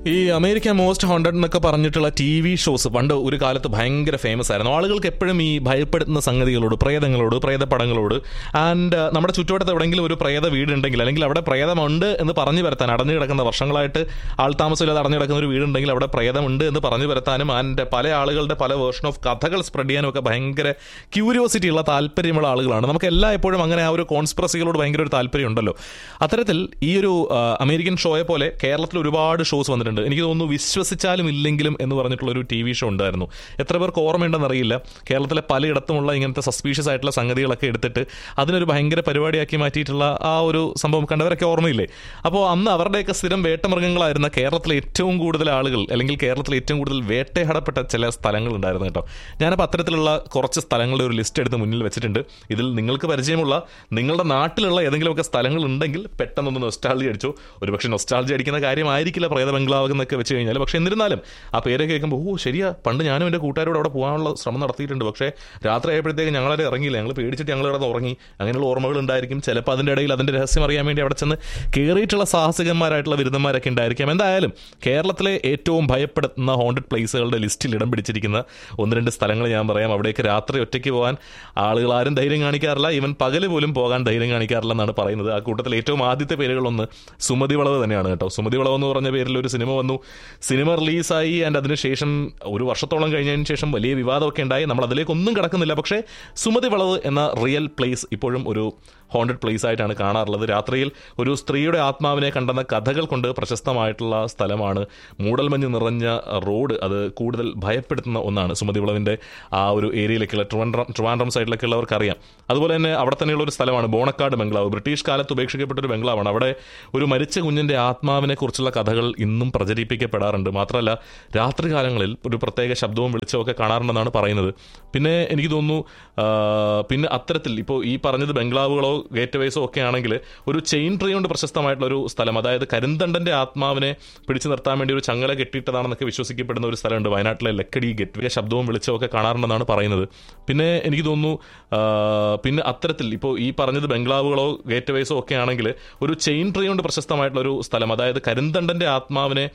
ഈ America most haunted എന്നൊക്കെ പറഞ്ഞിട്ടുള്ള ടി വി ഷോസ് പണ്ട് ഒരു കാലത്ത് ഭയങ്കര ഫേമസ് ആയിരുന്നു ആളുകൾക്ക് എപ്പോഴും ഈ ഭയപ്പെടുത്തുന്ന സംഗതികളോട് പ്രേതങ്ങളോട് പ്രേതപ്പടങ്ങളോട് ആൻഡ് നമ്മുടെ ചുറ്റുവട്ടത്ത് എവിടെയെങ്കിലും ഒരു പ്രേത വീടുണ്ടെങ്കിൽ അല്ലെങ്കിൽ അവിടെ പ്രേതമുണ്ട് എന്ന് പറഞ്ഞു വരുത്താൻ അടഞ്ഞു കിടക്കുന്ന വർഷങ്ങളായിട്ട് ആൾ താമസമില്ലാതെ അടഞ്ഞു കിടക്കുന്ന ഒരു വീടുണ്ടെങ്കിൽ അവിടെ പ്രേതമുണ്ട് എന്ന് പറഞ്ഞു വരുത്താനും ആൻഡ് പല ആളുകളുടെ പല വേർഷൻ ഓഫ് കഥകൾ സ്പ്രെഡ് ചെയ്യാനും ഒക്കെ ഭയങ്കര ക്യൂരിയോസിറ്റി ഉള്ള താല്പര്യമുള്ള ആളുകളാണ് നമുക്ക് എല്ലാ എപ്പോഴും അങ്ങനെ ആ ഒരു കോൺസ്പ്രസികളോട് ഭയങ്കര ഒരു താല്പര്യം ഉണ്ടല്ലോ അത്തരത്തിൽ ഈ ഒരു ആ, അമേരിക്കൻ ഷോയെ പോലെ കേരളത്തിൽ ഒരുപാട് ഷോസ് വന്നിട്ടുണ്ട് എനിക്ക് തോന്നുന്നു വിശ്വസിച്ചാലും ഇല്ലെങ്കിലും എന്ന് പറഞ്ഞിട്ടുള്ള ഒരു ടി വി ഷോ ഉണ്ടായിരുന്നു എത്ര പേർക്ക് ഓർമ്മയുണ്ടെന്ന് അറിയില്ല കേരളത്തിലെ പലയിടത്തുമുള്ള ഇങ്ങനത്തെ സസ്പീഷ്യസ് ആയിട്ടുള്ള സംഗതികളൊക്കെ എടുത്തിട്ട് അതിനൊരു ഭയങ്കര പരിപാടിയാക്കി മാറ്റിയിട്ടുള്ള ആ ഒരു സംഭവം കണ്ടവരൊക്കെ ഓർമ്മയില്ലേ അപ്പോൾ അന്ന് അവരുടെയൊക്കെ സ്ഥിരം വേട്ടമൃഗങ്ങളായിരുന്ന കേരളത്തിലെ ഏറ്റവും കൂടുതൽ ആളുകൾ അല്ലെങ്കിൽ കേരളത്തിലെ ഏറ്റവും കൂടുതൽ വേട്ടയാടപ്പെട്ട ചില സ്ഥലങ്ങളുണ്ടായിരുന്നു കേട്ടോ ഞാനപ്പോൾ അത്തരത്തിലുള്ള കുറച്ച് സ്ഥലങ്ങളുടെ ഒരു ലിസ്റ്റ് എടുത്ത് മുന്നിൽ വെച്ചിട്ടുണ്ട് ഇതിൽ നിങ്ങൾക്ക് പരിചയമുള്ള നിങ്ങളുടെ നാട്ടിലുള്ള ഏതെങ്കിലുമൊക്കെ സ്ഥലങ്ങൾ ഉണ്ടെങ്കിൽ പെട്ടെന്നൊന്ന് നൊസ്റ്റാൾജി അടിച്ചോ ഒരുപക്ഷെ നൊസ്റ്റാൾജി അടിക്കുന്ന കാര്യമായിരിക്കില്ല പ്രേത ബംഗ്ലാവ് എന്നൊക്കെ വെച്ച് കഴിഞ്ഞാൽ പക്ഷേ എന്നിരുന്നാലും ആ പേര് കേൾക്കുമ്പോൾ ഓ ശരിയാ പണ്ട് ഞാനും എൻ്റെ കൂട്ടുകാരോട് അവിടെ പോകാനുള്ള ശ്രമം നടത്തിയിട്ടുണ്ട് പക്ഷേ രാത്രി ആയപ്പോഴത്തേക്ക് ഞങ്ങളെ ഇറങ്ങിയില്ല ഞങ്ങൾ പേടിച്ചിട്ട് ഞങ്ങൾ കിടന്ന് ഉറങ്ങി അങ്ങനെയുള്ള ഓർമ്മകൾ ഉണ്ടായിരിക്കും ചിലപ്പോൾ അതിൻ്റെ ഇടയിൽ അതിൻ്റെ രഹസ്യം അറിയാൻ വേണ്ടി അവിടെ ചെന്ന് കയറിയിട്ടുള്ള സാഹസികന്മാരായിട്ടുള്ള വിരുദ്ധന്മാരൊക്കെ ഉണ്ടായിരിക്കാം എന്തായാലും കേരളത്തിലെ ഏറ്റവും ഭയപ്പെടുത്തുന്ന ഹോണ്ടഡ് പ്ലേസുകളുടെ ലിസ്റ്റിൽ ഇടം പിടിച്ചിരിക്കുന്ന ഒന്ന് രണ്ട് സ്ഥലങ്ങൾ ഞാൻ പറയാം അവിടേക്ക് രാത്രി ഒറ്റയ്ക്ക് പോകാൻ ആളുകൾ ആരും ധൈര്യം കാണിക്കാറില്ല ഈവൻ പകല് പോലും പോകാൻ ധൈര്യം കാണിക്കാറില്ല എന്നാണ് പറയുന്നത് ആ കൂട്ടത്തിൽ ഏറ്റവും ആദ്യത്തെ പേരുകളൊന്ന് സുമതി വളവ് തന്നെയാണ് കേട്ടോ സുമതി വളവ് എന്ന് പറഞ്ഞ പേരിൽ ഒരു സിനിമ വന്നു സിനിമ റിലീസായി ആൻഡ് അതിനുശേഷം ഒരു വർഷത്തോളം കഴിഞ്ഞതിന് ശേഷം വലിയ വിവാദമൊക്കെ ഉണ്ടായി നമ്മൾ അതിലേക്ക് ഒന്നും കിടക്കുന്നില്ല പക്ഷേ സുമതി വളവ് എന്ന റിയൽ പ്ലേസ് ഇപ്പോഴും ഒരു ഹോണ്ടഡ് പ്ലേസ് ആയിട്ടാണ് കാണാറുള്ളത് രാത്രിയിൽ ഒരു സ്ത്രീയുടെ ആത്മാവിനെ കണ്ടെന്ന കഥകൾ കൊണ്ട് പ്രശസ്തമായിട്ടുള്ള സ്ഥലമാണ് മൂടൽമഞ്ഞ് നിറഞ്ഞ റോഡ് അത് കൂടുതൽ ഭയപ്പെടുത്തുന്ന ഒന്നാണ് സുമതി വളവിൻ്റെ ആ ഒരു ഏരിയയിലേക്കുള്ള ട്രിവാൻഡ്രം ട്രിവാൻഡ്രം സൈഡിലൊക്കെ ഉള്ളവർക്ക് അറിയാം അതുപോലെ തന്നെ അവിടെ തന്നെയുള്ള ഒരു സ്ഥലമാണ് ബോണക്കാട് ബംഗ്ലാവ് ബ്രിട്ടീഷ് കാലത്ത് ഉപേക്ഷിക്കപ്പെട്ട ഒരു ബംഗ്ലാവാണ് അവിടെ ഒരു മരിച്ച കുഞ്ഞിൻ്റെ ആത്മാവിനെ കുറിച്ചുള്ള കഥകൾ ഇന്നും പ്രചരിപ്പിക്കപ്പെടാറുണ്ട് മാത്രമല്ല രാത്രികാലങ്ങളിൽ ഒരു പ്രത്യേക ശബ്ദവും വെളിച്ചവും ഒക്കെ കാണാറുണ്ടെന്നാണ് പറയുന്നത് പിന്നെ എനിക്ക് തോന്നുന്നു ആ, പിന്നെ അത്തരത്തിൽ ഇപ്പോൾ ഈ പറഞ്ഞത് ബംഗ്ലാവുകളോ ഗേറ്റ് വേസോ ഒക്കെ ആണെങ്കിൽ ഒരു ചെയിൻ ട്രീ കൊണ്ട് പ്രശസ്തമായിട്ടുള്ള ഒരു സ്ഥലം അതായത് കരിന്തണ്ടന്റെ ആത്മാവിനെ പിടിച്ചു നിർത്താൻ വേണ്ടി ഒരു ചങ്ങല കെട്ടിയിട്ടതാണെന്നൊക്കെ വിശ്വസിക്കപ്പെടുന്ന ഒരു സ്ഥലമുണ്ട് വയനാട്ടിലെ ലക്കടി ഗേറ്റ് വേ ശബ്ദവും വെളിച്ചവും ഒക്കെ കാണാറുണ്ടെന്നാണ് പറയുന്നത് പിന്നെ എനിക്ക് തോന്നുന്നു ആ, പിന്നെ അത്തരത്തിൽ ഇപ്പോൾ ഈ പറഞ്ഞത് ബംഗ്ലാവുകളോ ഗേറ്റ് വേസോ ഒക്കെ ആണെങ്കിൽ ഒരു ചെയിൻ ട്രീ കൊണ്ട് പ്രശസ്തമായിട്ടുള്ള ഒരു സ്ഥലം അതായത് കരിന്തണ്ടന്റെ ആത്മാവിനെ